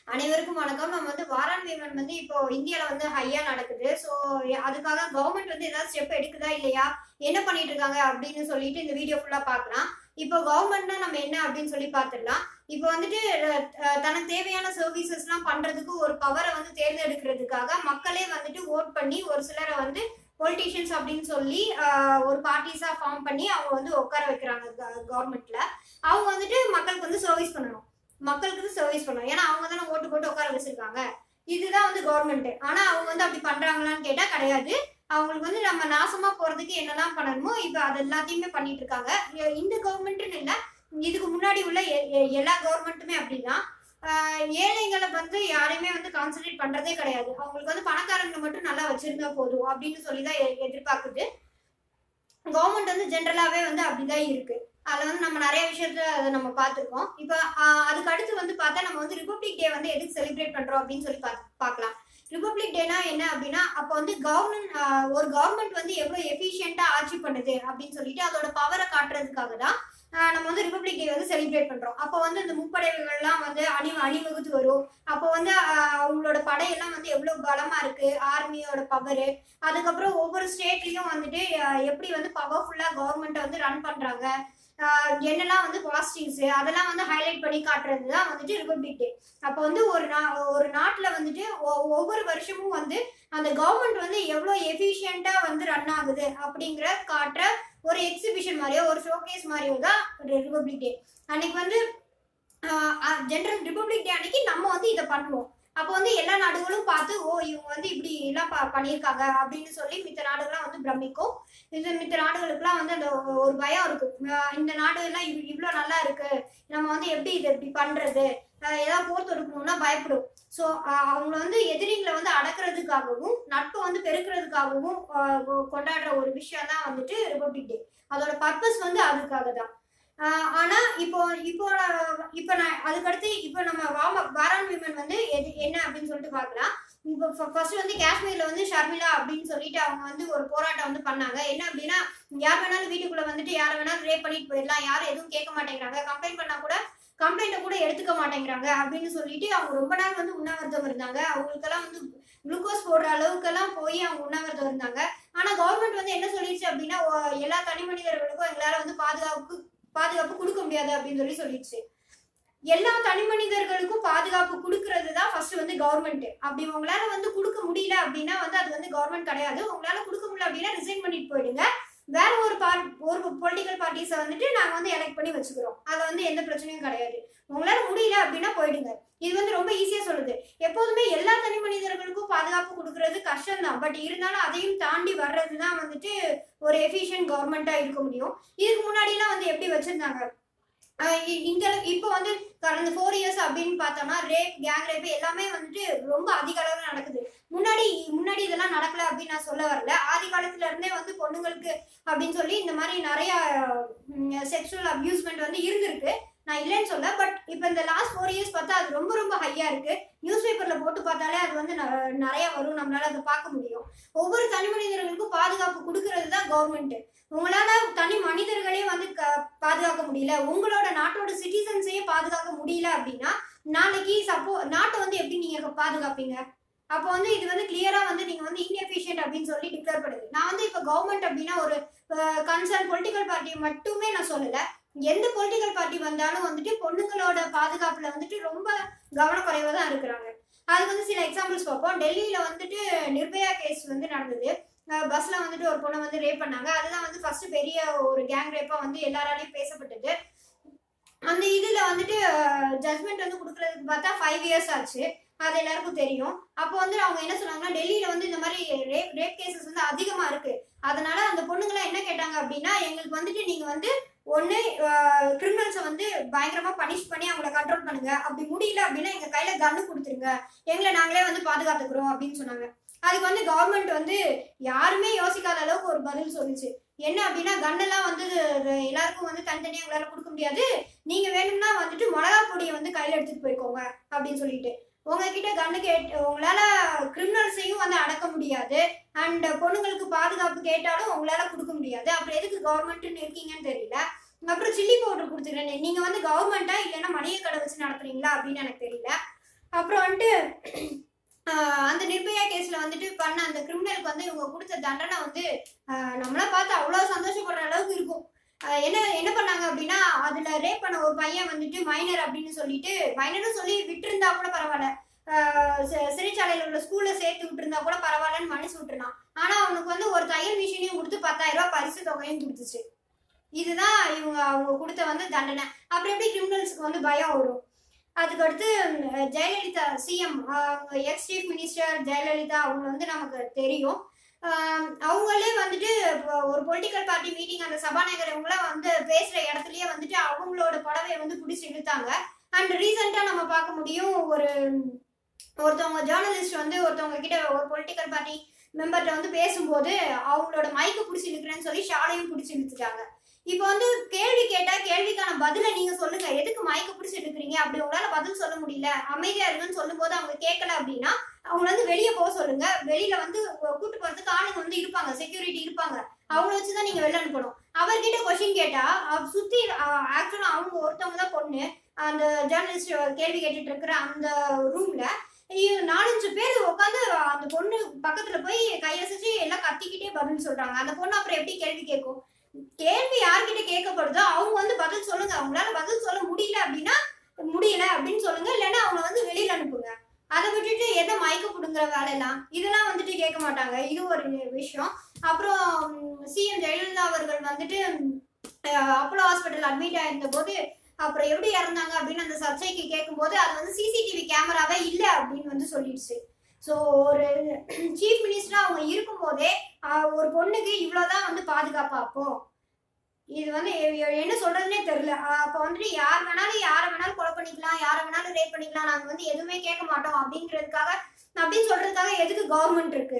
அனைவருக்கும் வணக்கம் நம்ம வந்து வாரான் விமன் வந்து இப்போ இந்தியால வந்து ஹையா நடக்குது ஸோ அதுக்காக கவர்மெண்ட் வந்து ஏதாவது ஸ்டெப் எடுக்குதா இல்லையா என்ன பண்ணிட்டு இருக்காங்க அப்படின்னு சொல்லிட்டு இந்த வீடியோ ஃபுல்லா பார்க்கலாம் இப்போ கவர்மெண்ட்னா நம்ம என்ன அப்படின்னு சொல்லி பார்த்துடலாம் இப்போ வந்துட்டு அஹ், தனக்கு தேவையான சர்வீசஸ்லாம் பண்றதுக்கு ஒரு பவரை வந்து தேர்ந்தெடுக்கிறதுக்காக மக்களே வந்துட்டு ஓட் பண்ணி ஒரு சிலரை வந்து பொலிட்டீஷியன்ஸ் அப்படின்னு சொல்லி அஹ், ஒரு பார்ட்டிஸா ஃபார்ம் பண்ணி அவங்க வந்து உட்கார வைக்கிறாங்க கவர்மெண்ட்ல அவங்க வந்துட்டு மக்களுக்கு வந்து சர்வீஸ் பண்ணணும் மக்களுக்கு வந்து சர்வீஸ் பண்ணணும் ஏன்னா அவங்க தானே ஓட்டு போட்டு உட்கார வச்சிருக்காங்க இதுதான் வந்து கவர்மெண்ட் ஆனா அவங்க வந்து அப்படி பண்றாங்களான்னு கேட்டா கிடையாது அவங்களுக்கு வந்து நம்ம நாசமா போறதுக்கு என்னெல்லாம் பண்ணணுமோ இப்ப அது எல்லாத்தையுமே பண்ணிட்டு இருக்காங்க எ- இந்த கவர்மெண்ட்னு இல்ல இதுக்கு முன்னாடி உள்ள எ- எ- எல்லா கவர்மெண்ட்டுமே அப்படிதான் ஆஹ் ஏழைங்களை வந்து யாரையுமே வந்து கான்சென்ட்ரேட் பண்றதே கிடையாது அவங்களுக்கு வந்து பணக்காரங்களை மட்டும் நல்லா வச்சிருந்தா போதும் அப்படின்னு சொல்லி தான் எ- எதிர்பார்க்குது கவர்மெண்ட் வந்து ஜென்ரலாவே வந்து அப்படிதான் இருக்கு அதுல வந்து நம்ம நிறைய விஷயத்த அதை நம்ம பார்த்துருக்கோம் இப்போ ஆஹ் அதுக்கு அடுத்து வந்து பார்த்தா நம்ம வந்து ரிபப்ளிக் டே வந்து எதுக்கு செலிப்ரேட் பண்றோம் அப்படின்னு சொல்லி பாத்- பார்க்கலாம் ரிபப்ளிக் டேனா என்ன அப்படின்னா அப்போ வந்து கவர்மெண்ட் ஒரு கவர்மெண்ட் வந்து எவ்வளவு எஃபிஷியண்டா ஆட்சி பண்ணுது அப்படின்னு சொல்லிட்டு அதோட பவரை காட்டுறதுக்காக தான் ஆஹ் நம்ம வந்து ரிபப்ளிக் டே வந்து செலிப்ரேட் பண்றோம் அப்போ வந்து இந்த முப்படைகள்லாம் வந்து அணி அணிவகுத்து வரும் அப்போ வந்து ஆஹ் அவங்களோட படையெல்லாம் வந்து எவ்வளவு பலமா இருக்கு ஆர்மியோட பவர் அதுக்கப்புறம் ஒவ்வொரு ஸ்டேட்லயும் வந்துட்டு ஆஹ் எப்படி வந்து பவர்ஃபுல்லா கவர்மெண்ட்டை வந்து ரன் பண்றாங்க ஆஹ் என்னெல்லாம் வந்து பாசிட்டிவ்ஸ் அதெல்லாம் வந்து ஹைலைட் பண்ணி காட்டுறது தான் வந்துட்டு ரிபப்ளிக் டே அப்போ வந்து ஒரு நா ஒரு நாட்டில் வந்துட்டு ஒ- ஒவ்வொரு வருஷமும் வந்து அந்த கவர்மெண்ட் வந்து எவ்வளோ எஃபிஷியண்டா வந்து ரன் ஆகுது அப்படிங்கிற காட்டுற ஒரு எக்ஸிபிஷன் மாதிரியோ ஒரு ஷோகேஸ் மாதிரியோ தான் ரிபப்ளிக் டே அன்னைக்கு வந்து ஜென்ரல் ரிபப்ளிக் டே அன்னைக்கு நம்ம வந்து இதை பண்ணுவோம் அப்போ வந்து எல்லா நாடுகளும் பார்த்து ஓ இவங்க வந்து இப்படி எல்லாம் ப- பண்ணியிருக்காங்க அப்படின்னு சொல்லி மித்த நாடுகள்லாம் வந்து பிரமிக்கும் இது மித்த நாடுகளுக்குலாம் வந்து அந்த ஒரு பயம் இருக்கு ஆஹ் இந்த நாடு எல்லாம் இவ் இவ்வளோ நல்லா இருக்கு நம்ம வந்து எப்படி இது இப்படி பண்றது ஆஹ் ஏதாவது போர் தொடுக்கணும்னா பயப்படும் ஸோ அவங்கள வந்து எதிரிங்களை வந்து அடக்குறதுக்காகவும் நட்பை வந்து பெருக்கிறதுக்காகவும் ஆஹ் கொ- கொண்டாடுற ஒரு விஷயம் தான் வந்துட்டு ரிபப்ளிக் டே அதோட பர்பஸ் வந்து அதுக்காக தான் ஆஹ் ஆனா இப்போ இப்போ நான் இப்போ நான் அதுக்கடுத்து இப்போ நம்ம வாம வாரான் விமன் வந்து எது என்ன அப்படின்னு சொல்லிட்டு பார்க்கலாம் இப்போ ஃபர்ஸ்ட் வந்து காஷ்மீர்ல வந்து ஷர்மிளா அப்படின்னு சொல்லிட்டு அவங்க வந்து ஒரு போராட்டம் வந்து பண்ணாங்க என்ன அப்படின்னா யார் வேணாலும் வீட்டுக்குள்ள வந்துட்டு யார் வேணாலும் ரேப் பண்ணிட்டு போயிடலாம் யாரும் எதுவும் கேட்க மாட்டேங்கிறாங்க கம்ப்ளைண்ட் பண்ணா கூட கம்ப்ளைண்ட்டை கூட எடுத்துக்க மாட்டேங்கிறாங்க அப்படின்னு சொல்லிட்டு அவங்க ரொம்ப நாள் வந்து உண்ணாவிரதம் இருந்தாங்க அவங்களுக்கெல்லாம் வந்து குளுக்கோஸ் போடுற அளவுக்கெல்லாம் போய் அவங்க உண்ணாவிரதம் இருந்தாங்க ஆனா கவர்மெண்ட் வந்து என்ன சொல்லிடுச்சு அப்படின்னா ஓ- எல்லா தனி மனிதர்களுக்கும் எங்களால வந்து பாதுகாப்பு பாதுகாப்பு கொடுக்க முடியாது அப்படின்னு சொல்லி சொல்லிடுச்சு எல்லா தனி மனிதர்களுக்கும் பாதுகாப்பு கொடுக்கறது தான் ஃபர்ஸ்ட் வந்து கவர்மெண்ட் அப்படி உங்களால வந்து கொடுக்க முடியல அப்படின்னா வந்து அது வந்து கவர்மெண்ட் கிடையாது உங்களால கொடுக்க முடியல அப்படின்னா ரிசைன் பண்ணிட்டு போயிடுங்க வேற ஒரு பார்ட் ஒரு பொலிட்டிக்கல் பார்ட்டிஸை வந்துட்டு நாங்க வந்து எலெக்ட் பண்ணி வச்சுக்கிறோம் அதுல வந்து எந்த பிரச்சனையும் கிடையாது உங்களால முடியல அப்படின்னா போயிடுங்க இது வந்து ரொம்ப ஈஸியா சொல்லுது எப்போதுமே எல்லா தனி மனிதர்களுக்கும் பாதுகாப்பு கொடுக்கறது கஷ்டம் தான் பட் இருந்தாலும் அதையும் தாண்டி வர்றது தான் வந்துட்டு ஒரு எஃபிஷியன்ட் கவர்மெண்டா இருக்க முடியும் இதுக்கு முன்னாடி எல்லாம் வந்து எப்படி வச்சிருந்தாங்க ஆஹ் இ- இந்த இப்போ வந்து கடந்த ஃபோர் இயர்ஸ் அப்படின்னு பார்த்தோம்னா ரேப் கேங் ரேப் எல்லாமே வந்துட்டு ரொம்ப அதிக அளவில் நடக்குது முன்னாடி முன்னாடி இதெல்லாம் நடக்கல அப்படின்னு நான் சொல்ல வரல ஆதி காலத்துல இருந்தே வந்து பொண்ணுங்களுக்கு அப்படின்னு சொல்லி இந்த மாதிரி நிறைய செக்ஷுவல் அபியூஸ்மெண்ட் வந்து இருந்திருக்கு நான் இல்லைன்னு சொல்ல பட் இப்போ இந்த லாஸ்ட் ஃபோர் இயர்ஸ் பார்த்தா அது ரொம்ப ரொம்ப ஹையா இருக்கு நியூஸ் பேப்பர்ல போட்டு பார்த்தாலே அது வந்து ந- நிறைய வரும் நம்மளால அதை பார்க்க முடியும் ஒவ்வொரு தனி மனிதர்களுக்கும் பாதுகாப்பு கொடுக்கறது தான் கவர்மெண்ட் உங்களால தனி மனிதர்களே வந்து க- பாதுகாக்க முடியல உங்களோட நாட்டோட சிட்டிசன்ஸையே பாதுகாக்க முடியல அப்படின்னா நாளைக்கு சப்போ நாட்டை வந்து எப்படி நீங்க பாதுகாப்பீங்க அப்போ வந்து இது வந்து கிளியரா வந்து நீங்க வந்து இன்எஃபிஷியன்ட் அப்படின்னு சொல்லி டிக்ளேர் பண்ணுது நான் வந்து இப்போ கவர்மெண்ட் அப்படின்னா ஒரு கன்சர்ன் பொலிட்டிக்கல் பார்ட்டி மட்டுமே நான் சொல்லல எந்த பொலிட்டிக்கல் பார்ட்டி வந்தாலும் வந்துட்டு பொண்ணுங்களோட பாதுகாப்புல வந்துட்டு ரொம்ப கவனக்குறைவா தான் இருக்கிறாங்க அதுக்கு வந்து சில எக்ஸாம்பிள்ஸ் பார்ப்போம் டெல்லியில வந்துட்டு நிர்பயா கேஸ் வந்து நடந்தது அஹ் பஸ்ல வந்துட்டு ஒரு பொண்ணை வந்து ரேப் பண்ணாங்க அதுதான் வந்து ஃபர்ஸ்ட் பெரிய ஒரு கேங் ரேப்பா வந்து எல்லாராலையும் பேசப்பட்டது அந்த இதுல வந்துட்டு ஜட்மெண்ட் வந்து கொடுக்கறதுக்கு பார்த்தா ஃபைவ் இயர்ஸ் ஆச்சு அது எல்லாருக்கும் தெரியும் அப்போ வந்து அவங்க என்ன சொன்னாங்கன்னா டெல்லியில வந்து இந்த மாதிரி ரேப் ரேப் கேசஸ் வந்து அதிகமா இருக்கு அதனால அந்த பொண்ணுங்களாம் என்ன கேட்டாங்க அப்படின்னா எங்களுக்கு வந்துட்டு நீங்க வந்து ஒண்ணு கிரிமினல்ஸை வந்து பயங்கரமா பனிஷ் பண்ணி அவங்கள கண்ட்ரோல் பண்ணுங்க அப்படி முடியல அப்படின்னா எங்க கையில கன்னு கொடுத்துருங்க எங்களை நாங்களே வந்து பாதுகாத்துக்கிறோம் அப்படின்னு சொன்னாங்க அதுக்கு வந்து கவர்மெண்ட் வந்து யாருமே யோசிக்காத அளவுக்கு ஒரு பதில் சொல்லுச்சு என்ன அப்படின்னா கன்னெல்லாம் வந்து அஹ், எல்லாருக்கும் வந்து தனித்தனியா எங்களால கொடுக்க முடியாது நீங்க வேணும்னா வந்துட்டு மிளகா பொடியை வந்து கையில எடுத்துட்டு போய்க்கோங்க அப்படின்னு சொல்லிட்டு உங்ககிட்ட கண்ணு கேட் உங்களால கிரிமினல்ஸையும் வந்து அடக்க முடியாது அண்ட் பொண்ணுங்களுக்கு பாதுகாப்பு கேட்டாலும் உங்களால கொடுக்க முடியாது அப்புறம் எதுக்கு கவர்மெண்ட்னு இருக்கீங்கன்னு தெரியல அப்புறம் சில்லி பவுடர் கொடுத்துக்கிறேன் நீங்க வந்து கவர்மெண்டா இல்லைன்னா மளிகை கடை வச்சு நடத்துறீங்களா அப்படின்னு எனக்கு தெரியல அப்புறம் வந்துட்டு ஆஹ் அந்த நிர்பயா கேஸ்ல வந்துட்டு பண்ண அந்த கிரிமினலுக்கு வந்து இவங்க கொடுத்த தண்டனை வந்து ஆஹ் நம்மள பார்த்து அவ்வளோ சந்தோஷப்படுற அளவுக்கு இருக்கும் ஆஹ் என்ன என்ன பண்ணாங்க அப்படின்னா அதுல ரேப் பண்ண ஒரு பையன் வந்துட்டு மைனர் அப்படின்னு சொல்லிட்டு மைனர்னு சொல்லி விட்டுருந்தா கூட பரவாயில்ல ஆஹ் சி- சிறைச்சாலையில உள்ள ஸ்கூல்ல சேர்த்து விட்டுருந்தா கூட பரவாயில்லன்னு மனசு விட்டுருந்தான் ஆனா அவனுக்கு வந்து ஒரு தையல் மிஷினையும் கொடுத்து பத்தாயிரம் ரூபாய் பரிசு தொகையும் கொடுத்துச்சு இதுதான் இவங்க அவங்க கொடுத்த வந்து தண்டனை அப்புறம் எப்படி கிரிமினல்ஸ்க்கு வந்து பயம் வரும் அதுக்கடுத்து உம், Jayalalithaa CM ex chief minister Jayalalithaa அவங்க வந்து நமக்கு தெரியும் ஆஹ் அவங்களே வந்துட்டு இப்போ ஒரு பொலிட்டிக்கல் பார்ட்டி மீட்டிங் அந்த சபாநாயகர் இவங்களாம் வந்து பேசுற இடத்துலயே வந்துட்டு அவங்களோட புடவைய வந்து பிடிச்சி இழுத்தாங்க அண்ட் ரீசெண்டா நம்ம பார்க்க முடியும் ஒரு ஒருத்தவங்க ஜேர்னலிஸ்ட் வந்து ஒருத்தவங்க கிட்ட ஒரு பொலிட்டிக்கல் பார்ட்டி மெம்பர்கிட்ட வந்து பேசும்போது அவங்களோட மைக்கை பிடிச்சி இழுக்கிறேன்னு சொல்லி ஷாலையும் பிடிச்சி இழுத்துட்டாங்க இப்போ வந்து கேள்வி கேட்டா கேள்விக்கான பதிலை நீங்க சொல்லுங்க எதுக்கு மைக்கை பிடிச்சி இழுக்கிறீங்க அப்படி உங்களால பதில் சொல்ல முடியல அமைதியா இருங்கன்னு சொல்லும்போது அவங்க கேட்கல அப்படின்னா அவங்க வந்து வெளியே போக சொல்லுங்க வெளியில வந்து கூட்டு போறதுக்கு ஆளுங்க வந்து இருப்பாங்க செக்யூரிட்டி இருப்பாங்க அவங்கள வச்சுதான் நீங்க வெளில அனுப்பணும் அவர்கிட்ட கொஸ்டின் கேட்டா அவ சுத்தி ஆக்சுவலா அவங்க ஒருத்தவங்க தான் பொண்ணு அந்த ஜேர்னலிஸ்ட் கேள்வி கேட்டுட்டு இருக்கிற அந்த ரூம்ல நாலஞ்சு பேர் உட்காந்து அந்த பொண்ணு பக்கத்துல போய் கையசைச்சு எல்லாம் கத்திக்கிட்டே பதில் சொல்றாங்க அந்த பொண்ணு அப்புறம் எப்படி கேள்வி கேட்கும் கேள்வி யார்கிட்ட கேட்கப்படுதோ அவங்க வந்து பதில் சொல்லுங்க அவங்களால பதில் சொல்ல முடியல அப்படின்னா முடியல அப்படின்னு சொல்லுங்க இல்லைன்னா அவங்கள வந்து வெளியில அனுப்புங்க அதை விட்டுட்டு எதை மயக்க பிடுங்குற வேலையெல்லாம் இதெல்லாம் வந்துட்டு கேட்க மாட்டாங்க இது ஒரு விஷயம் அப்புறம் சிஎம் ஜெயலலிதா அவர்கள் வந்துட்டு அஹ், அப்போலோ ஹாஸ்பிட்டல் அட்மிட் ஆயிருந்த போது அப்புறம் எப்படி இறந்தாங்க அப்படின்னு அந்த சர்ச்சைக்கு கேட்கும்போது அது வந்து சிசிடிவி கேமராவே இல்லை அப்படின்னு வந்து சொல்லிடுச்சு ஸோ ஒரு சீஃப் மினிஸ்டரா அவங்க இருக்கும்போதே ஆஹ், ஒரு பொண்ணுக்கு இவ்வளோதான் வந்து பாதுகாப்பா அப்போ இது வந்து எ- எ- என்ன சொல்றதுனே தெரியல ஆஹ், அப்போ வந்துட்டு யார் வேணாலும் யாரை வேணாலும் கொலை பண்ணிக்கலாம் யாரை வேணாலும் ரேப் பண்ணிக்கலாம் நாங்க வந்து எதுவுமே கேட்க மாட்டோம் அப்படிங்கிறதுக்காக அப்படின்னு சொல்றதுக்காக எதுக்கு கவர்மெண்ட் இருக்கு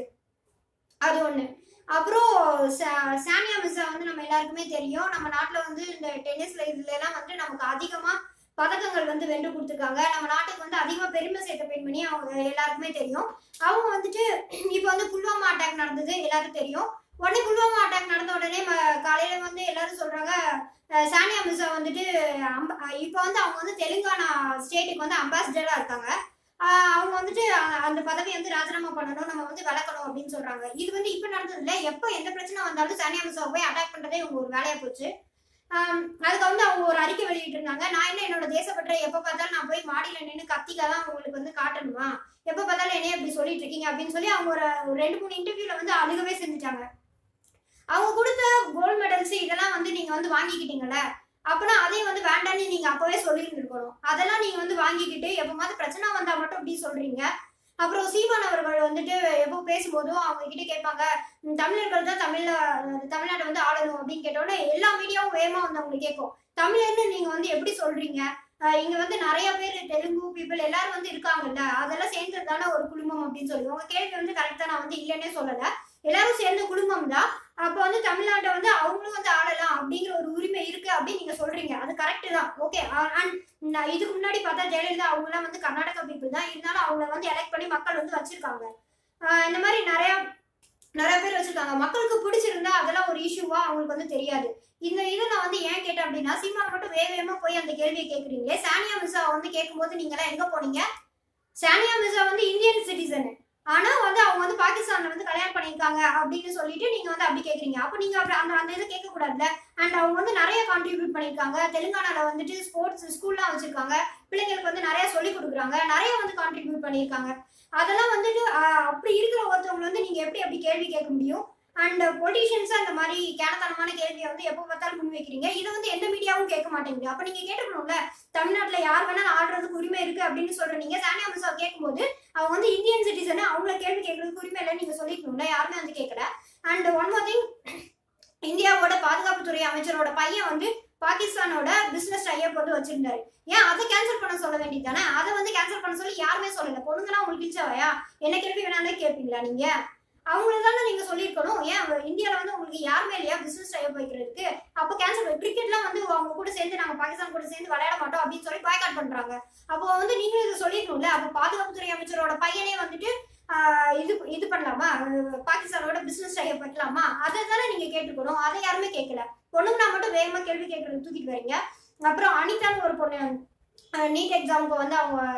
அது ஒண்ணு அப்புறம் சா- சானியா மிர்சா வந்து நம்ம எல்லாருக்குமே தெரியும் நம்ம நாட்டுல வந்து இந்த டென்னிஸ்ல இதுல எல்லாம் வந்து நமக்கு அதிகமா பதக்கங்கள் வந்து வென்று கொடுத்துருக்காங்க நம்ம நாட்டுக்கு வந்து அதிகமா பெருமை சேர்த்த பெண்மணி அவங்க எல்லாருக்குமே தெரியும் அவங்க வந்துட்டு இப்போ வந்து புல்வாமா அட்டாக் நடந்தது எல்லாருக்கும் தெரியும் உடனே புல்வாமா அட்டாக் நடந்த உடனே ம- காலையில வந்து எல்லாரும் சொல்றாங்க அஹ், சானியா மிர்சா வந்துட்டு அம்ப- அஹ், இப்போ வந்து அவங்க வந்து தெலுங்கானா ஸ்டேட்டுக்கு வந்து அம்பாசிடரா இருக்காங்க ஆஹ் அவங்க வந்துட்டு அ- அந்த பதவியை வந்து ராஜினாமா பண்ணணும் நம்ம வந்து விளக்கணும் அப்படின்னு சொல்றாங்க இது வந்து இப்ப நடந்தது இல்ல எப்ப எந்த பிரச்சனை வந்தாலும் சானியா மிர்சாவை போய் அட்டாக் பண்றதே இவங்க ஒரு வேலையா போச்சு ஆம், அதுக்கு வந்து அவங்க ஒரு அறிக்கை வெளியிட்டு இருந்தாங்க நான் என்ன என்னோட தேசப்பற்றை எப்ப பார்த்தாலும் நான் போய் மாடியில நின்று கத்திக்கெல்லாம் உங்களுக்கு வந்து காட்டணுமா எப்ப பார்த்தாலும் என்னைய இப்படி சொல்லிட்டு இருக்கீங்க அப்படின்னு சொல்லி அவங்க ஒரு ஒரு ரெண்டு மூணு இன்டர்வியூல வந்து அழுகவே செஞ்சுட்டாங்க அவங்க கொடுத்த கோல்ட் மெடல்ஸ் இதெல்லாம் வந்து நீங்க வந்து வாங்கிக்கிட்டீங்கல்ல அப்பனா அதையும் வந்து வேண்டாம்னு நீங்க அப்பவே சொல்லியிருந்திருக்கணும் அதெல்லாம் நீங்க வந்து வாங்கிக்கிட்டு எப்பமாவது பிரச்சனை வந்தா மட்டும் இப்படி சொல்றீங்க அப்புறம் சீமான் அவர்கள் வந்துட்டு எப்போ பேசும்போதும் அவங்க கிட்ட கேட்பாங்க "ம், தமிழர்கள் தான் தமிழ்ல அஹ், தமிழ்நாட்டை வந்து ஆளணும் அப்படின்னு கேட்டோன்னே எல்லா மீடியாவும் வேகமா வந்து அவங்களுக்கு கேட்கும் தமிழர்னு நீங்க வந்து எப்படி சொல்றீங்க அஹ், இங்க வந்து நிறைய பேர் தெலுங்கு பீப்புள் எல்லாரும் வந்து இருக்காங்கல்ல அதெல்லாம் சேர்ந்தது தானே ஒரு குடும்பம் அப்படின்னு சொல்லி உங்க கேள்வி வந்து கரெக்டா நான் வந்து இல்லைன்னே சொல்லல எல்லாரும் சேர்ந்த குடும்பம் தான் அப்ப வந்து தமிழ்நாட்டை வந்து அவங்களும் வந்து ஆளலாம் அப்படிங்கிற ஒரு உரிமை இருக்கு அப்படின்னு நீங்க சொல்றீங்க அது கரெக்ட் தான் ஓகே அண்ட் நான் இதுக்கு முன்னாடி பார்த்தா ஜெயலலிதா அவங்கலாம் வந்து கர்நாடகா பீப்புள் தான் இருந்தாலும் அவங்கள வந்து எலெக்ட் பண்ணி மக்கள் வந்து வச்சிருக்காங்க ஆஹ் இந்த மாதிரி நிறைய நிறைய பேர் வச்சிருக்காங்க மக்களுக்கு பிடிச்சிருந்தா அதெல்லாம் ஒரு இஷ்யூவா அவங்களுக்கு வந்து தெரியாது இந்த இதை நான் வந்து ஏன் கேட்டேன் அப்படின்னா சீமான் மட்டும் வேக வேகமா போய் அந்த கேள்வியை கேட்குறீங்களே சானியா மிர்சா வந்து கேட்கும்போது நீங்க எல்லாம் எங்க போனீங்க சானியா மிர்சா வந்து இந்தியன் சிட்டிசன் ஆனா வந்து அவங்க வந்து பாகிஸ்தான்ல வந்து கல்யாணம் பண்ணியிருக்காங்க அப்படின்னு சொல்லிட்டு நீங்க வந்து அப்படி கேக்குறீங்க அப்ப நீங்க அப்படி அந்த அந்த இதை கேட்க கூடாதுல அண்ட் அவங்க வந்து நிறைய கான்ட்ரிபியூட் பண்ணியிருக்காங்க தெலுங்கானால வந்துட்டு ஸ்போர்ட்ஸ் ஸ்கூல்லாம் வச்சிருக்காங்க பிள்ளைங்களுக்கு வந்து நிறைய சொல்லி கொடுக்குறாங்க நிறைய வந்து கான்ட்ரிபியூட் பண்ணியிருக்காங்க அதெல்லாம் வந்துட்டு ஆஹ், அப்படி இருக்கிற ஒருத்தவங்க வந்து நீங்க எப்படி அப்படி கேள்வி கேட்க முடியும் அண்ட் பொலிட்டிஷியன்ஸ் அந்த மாதிரி கேனத்தனமான கேள்வியை வந்து எப்போ பார்த்தாலும் முன் வைக்கிறீங்க இதை வந்து எந்த மீடியாவும் கேட்க மாட்டேங்குது அப்ப நீங்க கேட்டுக்கணும்ல தமிழ்நாட்டுல யார் வேணாலும் ஆடுறதுக்கு உரிமை இருக்கு அப்படின்னு சொல்ற நீங்க சானியா மிர்சா கேட்கும்போது அவங்க வந்து இந்தியன் சிட்டிசன் அவங்கள கேள்வி கேட்கறதுக்கு உரிமை இல்லைன்னு நீங்க சொல்லிக்கணும்ல யாருமே வந்து கேட்கல அண்ட் ஒன் மோர் திங் இந்தியாவோட பாதுகாப்புத்துறை அமைச்சரோட பையன் வந்து பாகிஸ்தானோட பிசினஸ் டைப் வந்து வச்சிருந்தாரு ஏன் அதை கேன்சல் பண்ண சொல்ல வேண்டியது தானே அதை வந்து கேன்சல் பண்ண சொல்லி யாருமே சொல்லல பொண்ணுங்கலாம் உங்களுக்கு இச்சவையா என்ன கேள்வி வேணாலே கேட்பீங்களா நீங்க அவங்கள தானே நீங்க சொல்லியிருக்கணும் ஏன் அவங்க இந்தியால வந்து உங்களுக்கு யாருமே இல்லையா பிசினஸ் டைப் வைக்கிறதுக்கு அப்போ கேன்சல் கிரிக்கெட்லாம் வந்து அவங்க கூட சேர்ந்து நாங்க பாகிஸ்தான் கூட சேர்ந்து விளையாட மாட்டோம் அப்படின்னு சொல்லி பாய்காட் பண்றாங்க அப்போ வந்து நீங்களும் இதை சொல்லிருக்கணும்ல அப்போ பாதுகாப்புத்துறை அமைச்சரோட பையனே வந்துட்டு ஆஹ், இது இது பண்ணலாமா அஹ், பாகிஸ்தானோட பிசினஸ் டைப் வைக்கலாமா அதை தானே நீங்க கேட்டுக்கணும் அதை யாருமே கேட்கல பொண்ணுங்களா மட்டும் வேகமா கேள்வி கேட்கறது தூக்கிட்டு வரீங்க அப்புறம் அனிதான்னு ஒரு பொண்ணு நீட் எக்ஸாமுக்கு வந்து அவங்க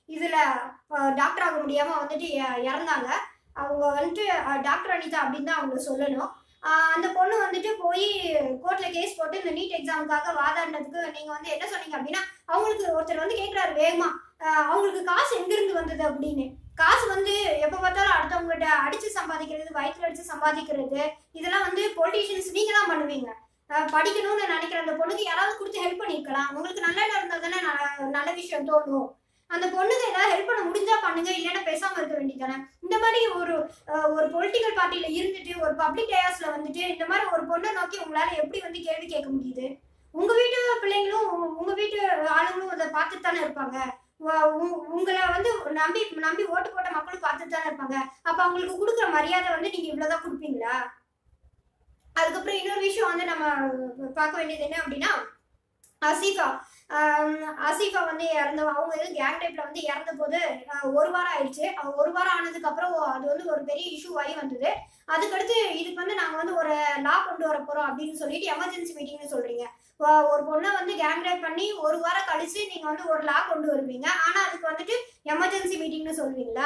இதுல டாக்டர் ஆக முடியாம வந்துட்டு இ- இறந்தாங்க அவங்க வந்துட்டு டாக்டர் அனிதா அப்படின்னு தான் அவங்க சொல்லணும் ஆஹ் அந்த பொண்ணு வந்துட்டு போய் கோர்ட்ல கேஸ் போட்டு இந்த நீட் எக்ஸாமுக்காக வாதாடினதுக்கு நீங்க வந்து என்ன சொன்னீங்க அப்படின்னா அவங்களுக்கு ஒருத்தர் வந்து கேக்குறாரு வேகமா ஆஹ் அவங்களுக்கு காசு எங்கிருந்து வந்தது அப்படின்னு காசு வந்து எப்ப பார்த்தாலும் அடுத்தவங்ககிட்ட அடிச்சு சம்பாதிக்கிறது வயிற்றுல அடிச்சு சம்பாதிக்கிறது இதெல்லாம் வந்து பொலிட்டீஷியன்ஸ் நீங்க தான் பண்ணுவீங்க ஆஹ் படிக்கணும்னு நினைக்கிற அந்த பொண்ணுக்கு யாராவது கொடுத்து ஹெல்ப் பண்ணிருக்கலாம் உங்களுக்கு நல்ல எண்ணம் இருந்தா தானே நல்ல- நல்ல விஷயம் தோணும் அந்த பொண்ணுக்கு ஏதாவது ஹெல்ப் பண்ண முடிஞ்சா பண்ணுங்க இல்லைன்னா பேசாம இருக்க வேண்டியதானே இந்த மாதிரி ஒரு ஆஹ் ஒரு பொலிட்டிக்கல் பார்ட்டியில இருந்துட்டு ஒரு பப்ளிக் டேயாஸ்ல வந்துட்டு இந்த மாதிரி ஒரு பொண்ணை நோக்கி உங்களால எப்படி வந்து கேள்வி கேட்க முடியுது உங்க வீட்டு பிள்ளைங்களும் உங்க- உங்க வீட்டு ஆளுங்களும் அதை பார்த்துட்டு தானே இருப்பாங்க உ- உ- உங்களை வந்து நம்பி நம்பி ஓட்டு போட்ட மக்களும் பார்த்துட்டு தானே இருப்பாங்க அப்ப அவங்களுக்கு கொடுக்குற மரியாதை வந்து நீங்க இவ்வளவுதான் கொடுப்பீங்களா அதுக்கப்புறம் இன்னொரு விஷயம் வந்து நம்ம பார்க்க வேண்டியது என்ன அப்படின்னா அசீஃபா ஆஹ் அசீஃபா வந்து இறந்த அவங்க இது கேங் டைப்ல வந்து இறந்த போது ஆஹ் ஒரு வாரம் ஆயிடுச்சு அவ ஒரு வாரம் ஆனதுக்கு அப்புறம் அது வந்து ஒரு பெரிய இஷ்யூ ஆகி வந்தது அதுக்கடுத்து இதுக்கு வந்து நாங்க வந்து ஒரு லா கொண்டு வர போறோம் அப்படின்னு சொல்லிட்டு எமர்ஜென்சி மீட்டிங்னு சொல்றீங்க வ- ஒரு பொண்ணை வந்து கேங் டைப் பண்ணி ஒரு வாரம் கழிச்சு நீங்க வந்து ஒரு லா கொண்டு வருவீங்க ஆனா அதுக்கு வந்துட்டு எமர்ஜென்சி மீட்டிங்னு சொல்வீங்களா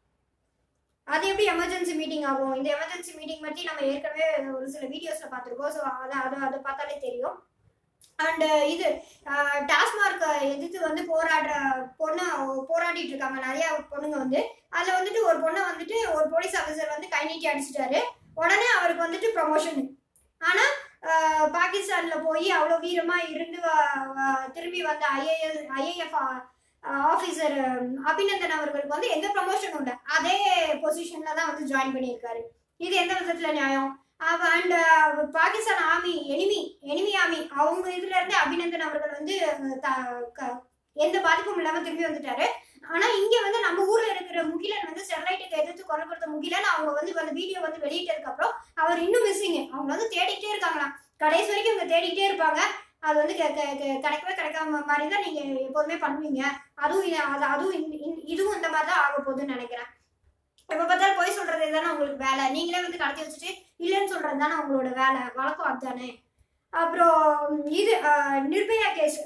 அது எப்படி எமர்ஜென்சி மீட்டிங் ஆகும் இந்த எமர்ஜென்சி மீட்டிங் பத்தி நம்ம ஏற்கனவே ஒரு சில வீடியோஸ்ல பார்த்துருக்கோம் ஸோ அதை அதை அதை பார்த்தாலே தெரியும் அண்ட் இது டாஸ்மார்க் எதிர்த்து வந்து போராடுற பொண்ணை போராடிட்டு இருக்காங்க நிறைய பொண்ணுங்க வந்து அதுல வந்துட்டு ஒரு பொண்ணை வந்துட்டு ஒரு போலீஸ் ஆஃபீஸர் வந்து கை நீட்டி அடிச்சிட்டாரு உடனே அவருக்கு வந்துட்டு ப்ரமோஷன் ஆனா ஆஹ் பாகிஸ்தான்ல போய் அவ்வளோ வீரமா இருந்து வ- வ- திரும்பி வந்த ஐஏஎல் ஐஏஎஃப் ஆஃபீஸர் அபிநந்தன் அவர்களுக்கு வந்து எந்த ப்ரமோஷனும் இல்லை அதே பொசிஷன்ல தான் வந்து ஜாயின் பண்ணியிருக்காரு இது எந்த விதத்துல நியாயம் and Pakistan army enemy enemy army அவங்க இதுல இருந்து அபிநந்தன் அவர்கள் வந்து அஹ், த- க- எந்த பாதிப்பும் இல்லாம திரும்பி வந்துட்டாரு ஆனா இங்க வந்து நம்ம ஊர்ல இருக்கிற முகிலன் வந்து ஸ்டெர்லைட்டுக்கு எதிர்த்து குரல் கொடுத்த முகிலன் அவங்க வந்து அந்த வீடியோ வந்து வெளியிட்டதுக்கு அப்புறம் அவர் இன்னும் மிஸ்ஸிங் அவங்க வந்து தேடிக்கிட்டே இருக்காங்களாம் கடைசி வரைக்கும் இவங்க தேடிக்கிட்டே இருப்பாங்க அது வந்து கெ- கெ- கெ- கிடைக்கவே கிடைக்காம மாதிரி தான் நீங்க எப்போதுமே பண்ணுவீங்க அதுவும் இது- அது- அதுவும் இந்த- இந்த- இதுவும் இந்த மாதிரி தான் ஆக போகுதுன்னு நினைக்கிறேன் எப்ப பார்த்தாலும் போய் சொல்றது தானே உங்களுக்கு வேலை நீங்களே வந்து கடத்தி வச்சுட்டு இல்லைன்னு சொல்றது தானே உங்களோட வேலை வழக்கம் அதுதானே அப்புறம் இது அஹ், நிர்பயா கேஸ்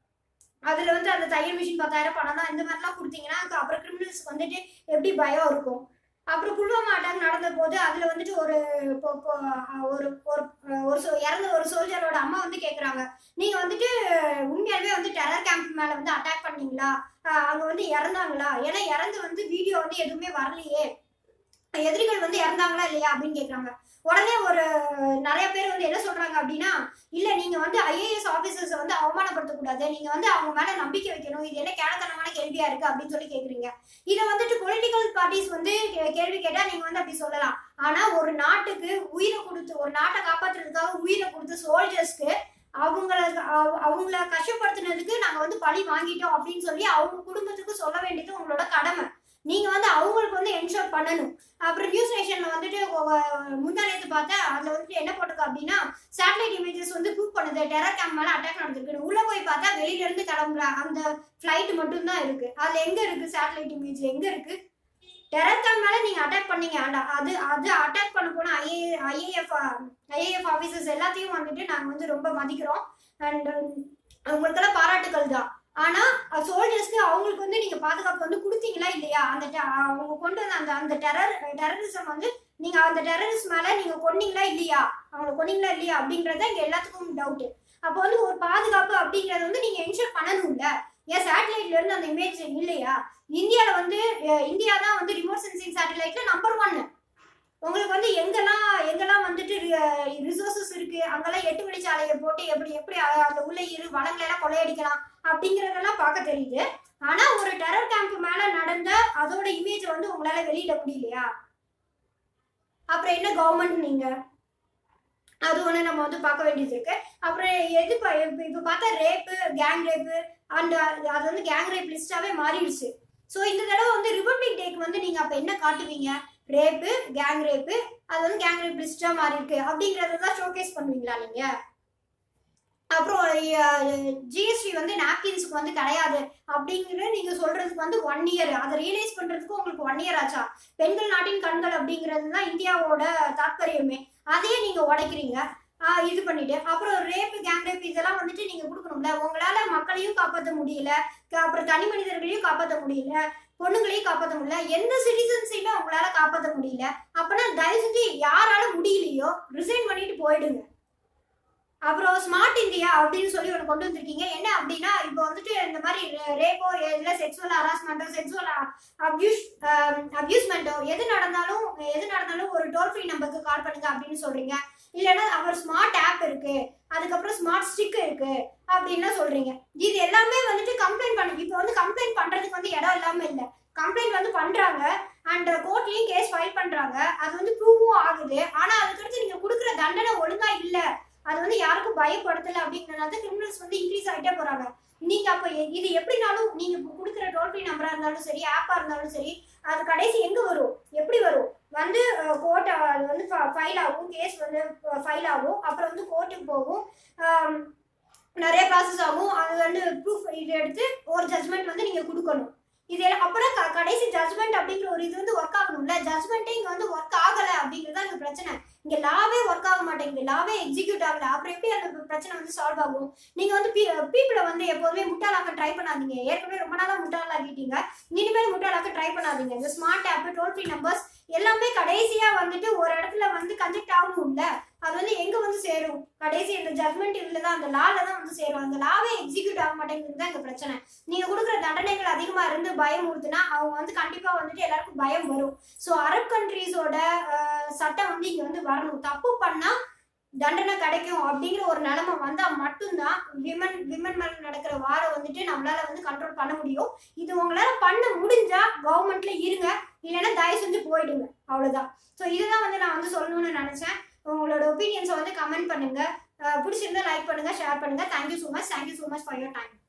அதுல வந்து அந்த தையல் மிஷின் பத்தாயிரம் பணம் இந்த மாதிரிலாம் கொடுத்தீங்கன்னா அதுக்கு அப்புறம் கிரிமினல்ஸ்க்கு வந்துட்டு எப்படி பயம் இருக்கும் அப்புறம் புல்வாமா அட்டாக் நடந்த போது அதுல வந்துட்டு ஒரு பொ- பொ- ஒரு ஒரு ஒரு சொ- இறந்த ஒரு சோல்ஜரோட அம்மா வந்து கேக்குறாங்க நீங்க வந்துட்டு உண்மையாலுமே வந்து டெரர் கேம்ப் மேல வந்து அட்டாக் பண்ணீங்களா ஆஹ் அங்க வந்து இறந்தாங்களா ஏன்னா இறந்து வந்து வீடியோ வந்து எதுவுமே வரலையே எதிரிகள் வந்து இறந்தாங்களா இல்லையா அப்படின்னு கேக்குறாங்க உடனே ஒரு நிறைய பேர் வந்து என்ன சொல்றாங்க அப்படின்னா இல்ல நீங்க வந்து ஐஏஎஸ் ஆபீசர்ஸ் வந்து அவமானப்படுத்த கூடாது நீங்க வந்து அவங்க மேல நம்பிக்கை வைக்கணும் இது என்ன கேளத்தனமான கேள்வியா இருக்கு அப்படின்னு சொல்லி கேக்குறீங்க இதை வந்துட்டு பொலிட்டிக்கல் பார்ட்டிஸ் வந்து கே- கேள்வி கேட்டா நீங்க வந்து அப்படி சொல்லலாம் ஆனா ஒரு நாட்டுக்கு உயிரை கொடுத்து ஒரு நாட்டை காப்பாத்துறதுக்காக உயிரை கொடுத்த சோல்ஜர்ஸ்க்கு அவங்கள அவ- அவங்கள கஷ்டப்படுத்தினதுக்கு நாங்க வந்து பழி வாங்கிட்டோம் அப்படின்னு சொல்லி அவங்க குடும்பத்துக்கு சொல்ல வேண்டியது உங்களோட கடமை நீங்க வந்து அவங்களுக்கு வந்து என்ஷோர் பண்ணணும் அப்புறம் நியூஸ் நேஷன்ல வந்துட்டு முன்னாடி பார்த்தா அதுல வந்துட்டு என்ன போட்டிருக்கு அப்படின்னா சேட்டலைட் இமேஜஸ் வந்து ப்ரூவ் பண்ணுது டெரர் கேம்ப் மேல அட்டாக் நடந்திருக்கு உள்ள போய் பார்த்தா வெளியில இருந்து கிளம்புற அந்த ஃபிளைட் மட்டும் தான் இருக்கு அதுல எங்க இருக்கு சேட்டலைட் இமேஜ் எங்க இருக்கு டெரர் கேம்ப் மேல நீங்க அட்டாக் பண்ணீங்க and அது அது அட்டாக் பண்ண போன ஐஏ ஐஏஎஃப் ஐஏஎஃப் ஆஃபீஸர்ஸ் எல்லாத்தையும் வந்துட்டு நாங்க வந்து ரொம்ப மதிக்கிறோம் அண்ட் உங்களுக்கெல்லாம் பாராட்டுகள் தான் ஆனா சோல்ஜர்ஸ்க்கு அவங்களுக்கு வந்து நீங்க பாதுகாப்பு வந்து கொடுத்தீங்களா இல்லையா அந்த te- அவங்க கொண்டு வந்த அந்த அந்த டெரர் டெரரிசம் வந்து நீங்க அந்த டெரரிஸ்ட் மேல நீங்க கொன்னீங்களா இல்லையா அவங்களை கொன்னீங்களா இல்லையா அப்படிங்கறது இங்க எல்லாத்துக்கும் டவுட் அப்போ வந்து ஒரு பாதுகாப்பு அப்படிங்கறது வந்து நீங்க என்ஷூர் பண்ணணும்ல ஏன் சேட்டலைட்ல இருந்து அந்த இமேஜ் இல்லையா இந்தியால வந்து அஹ், இந்தியா தான் வந்து ரிமோட் சென்சிங் சேட்டலைட்ல நம்பர் ஒன் உங்களுக்கு வந்து எங்கெல்லாம் எங்கெல்லாம் வந்துட்டு ரிசோர்சஸ் இருக்கு அங்கெல்லாம் எட்டு வழிச்சாலையை போட்டு எப்படி எப்படி அ- அந்த உள்ள இரு வளங்களை எல்லாம் கொள்ளையடிக்கலாம் அப்படிங்கறதெல்லாம் பார்க்க தெரியுது ஆனா ஒரு டெரர் கேம்ப் மேல நடந்த அதோட இமேஜ் வந்து உங்களால வெளியிட முடியலையா அப்புறம் என்ன கவர்மெண்ட் நீங்க அது ஒன்று நம்ம வந்து பார்க்க வேண்டியது இருக்கு அப்புறம் எது ப- இப்ப இப்ப பார்த்தா ரேப்பு கேங் ரேப்பு அண்ட் அது வந்து கேங் ரேப் லிஸ்டாவே மாறிடுச்சு ஸோ இந்த தடவை வந்து ரிபப்ளிக் டேக்கு வந்து நீங்க அப்ப என்ன காட்டுவீங்க ரேப்பு கேங் ரேப்பு அது வந்து கேங் ரேப் லிஸ்டா மாறி இருக்கு அப்படிங்கறத தான் ஷோகேஸ் பண்ணுவீங்களா நீங்க அப்புறம் ஜிஎஸ்டி வந்து நாப்கின்ஸ்க்கு வந்து கிடையாது அப்படிங்கிற நீங்க சொல்றதுக்கு வந்து ஒன் இயர் அதை ரியலைஸ் பண்றதுக்கு உங்களுக்கு ஒன் இயர் ஆச்சா பெண்கள் நாட்டின் கண்கள் அப்படிங்கிறது தான் இந்தியாவோட தாத்பரியமே அதையே நீங்க உடைக்கிறீங்க ஆஹ் இது பண்ணிட்டு அப்புறம் ரேப் கேங் ரேப் இதெல்லாம் வந்துட்டு நீங்க கொடுக்கணும்ல உங்களால மக்களையும் காப்பாற்ற முடியல க- அப்புறம் தனி மனிதர்களையும் காப்பாற்ற முடியல பொண்ணுங்களையும் காப்பாற்ற முடியல எந்த சிட்டிசன்ஸையுமே உங்களால காப்பாற்ற முடியல அப்பனா தயவு செஞ்சு யாரால முடியலையோ ரிசைன் பண்ணிட்டு போயிடுங்க அப்புறம் ஸ்மார்ட் இந்தியா அப்படின்னு சொல்லி ஒன்று கொண்டு வந்திருக்கீங்க என்ன அப்படின்னா இப்போ வந்துட்டு இந்த மாதிரி ரேப்போ இல்லை செக்ஸுவல் ஹராஸ்மெண்ட்டோ செக்ஸுவல் அப்யூஸ் அப்யூஸ்மெண்ட்டோ எது நடந்தாலும் எது நடந்தாலும் ஒரு டோல் ஃப்ரீ நம்பருக்கு கால் பண்ணுங்க அப்படின்னு சொல்றீங்க இல்லைன்னா அவர் ஸ்மார்ட் ஆப் இருக்கு அதுக்கப்புறம் ஸ்மார்ட் ஸ்டிக் இருக்கு அப்படின்னு சொல்றீங்க இது எல்லாமே வந்துட்டு கம்ப்ளைண்ட் பண்ணு இப்போ வந்து கம்ப்ளைண்ட் பண்றதுக்கு வந்து இடம் இல்லாம இல்லை கம்ப்ளைண்ட் வந்து பண்றாங்க அண்ட் கோர்ட்லயும் கேஸ் ஃபைல் பண்றாங்க அது வந்து ப்ரூவும் ஆகுது ஆனா அதுக்கடுத்து நீங்க கொடுக்குற தண்டனை ஒழுங்கா இல்ல அது வந்து யாருக்கும் பயப்படுத்தல அப்படிங்கறதுனால கிரிமினல்ஸ் வந்து இன்க்ரீஸ் ஆகிட்டே போறாங்க நீங்க அப்ப எ- இது எப்படினாலும் நீங்க இப்ப கொடுக்குற டோல் ஃப்ரீ நம்பரா இருந்தாலும் சரி ஆப்பா இருந்தாலும் சரி அது கடைசி எங்க வரும் எப்படி வரும் வந்து கோர்ட் அது வந்து ஃபைல் ஆகும் கேஸ் வந்து ஃபைல் ஆகும் அப்புறம் வந்து கோர்ட்டுக்கு போகும் ஆம், நிறைய ப்ராசஸ் ஆகும் அது வந்து ப்ரூஃப் இது எடுத்து ஒரு ஜட்மெண்ட் வந்து நீங்க கொடுக்கணும் இது எல்லாம் அப்புறம் க- கடைசி ஜட்மெண்ட் அப்படிங்கிற ஒரு இது வந்து ஒர்க் ஆகணும்ல ஜட்மெண்ட்டே இங்க வந்து ஒர்க் ஆகல அப்படிங்கிறது தான் இங்க பிரச்சனை இங்க லாவே ஒர்க் ஆக மாட்டேங்குது லாவே எக்ஸிக்யூட் ஆகல அப்புறம் எப்படி அந்த பிரச்சனை வந்து சால்வ் ஆகும் நீங்க வந்து பீப்புளை வந்து எப்போதுமே முட்டாளாக்க ட்ரை பண்ணாதீங்க ஏற்கனவே ரொம்ப நாளா முட்டாளாக்கிட்டீங்க இனிமேல் முட்டாளாக்க ட்ரை பண்ணாதீங்க இந்த smart app toll free numbers எல்லாமே கடைசியா வந்துட்டு ஒரு இடத்துல வந்து கனெக்ட் ஆகணும்ல அது வந்து எங்க வந்து சேரும் கடைசி இந்த ஜட்மெண்ட் இதுல தான் அந்த லால தான் வந்து சேரும் அந்த லாவே எக்ஸிக்யூட் ஆக மாட்டேங்குது தான் இங்க பிரச்சனை நீங்க கொடுக்குற தண்டனைகள் அதிகமா இருந்து பயம் ஊத்துனா அவங்க வந்து கண்டிப்பா வந்துட்டு எல்லாருக்கும் பயம் வரும் ஸோ அரப் கண்ட்ரீஸோட சட்டம் வந்து இங்க வந்து வரணும் தப்பு பண்ணா தண்டனை கிடைக்கும் அப்படிங்கிற ஒரு நிலைமை வந்தா மட்டும்தான் விமன் விமன் மேல நடக்கிற வாரம் வந்துட்டு நம்மளால வந்து கண்ட்ரோல் பண்ண முடியும் இது உங்களால பண்ண முடிஞ்சா கவர்மெண்ட்ல இருங்க இல்லைன்னா தயவு செஞ்சு போயிடுங்க அவ்வளவுதான் ஸோ இதுதான் வந்து நான் வந்து சொல்லணும்னு நினைச்சேன் உங்களோட ஒப்பீனியன்ஸை வந்து கமெண்ட் பண்ணுங்க அஹ் பிடிச்சிருந்தா லைக் பண்ணுங்க ஷேர் பண்ணுங்க thank you so much thank you so much for your time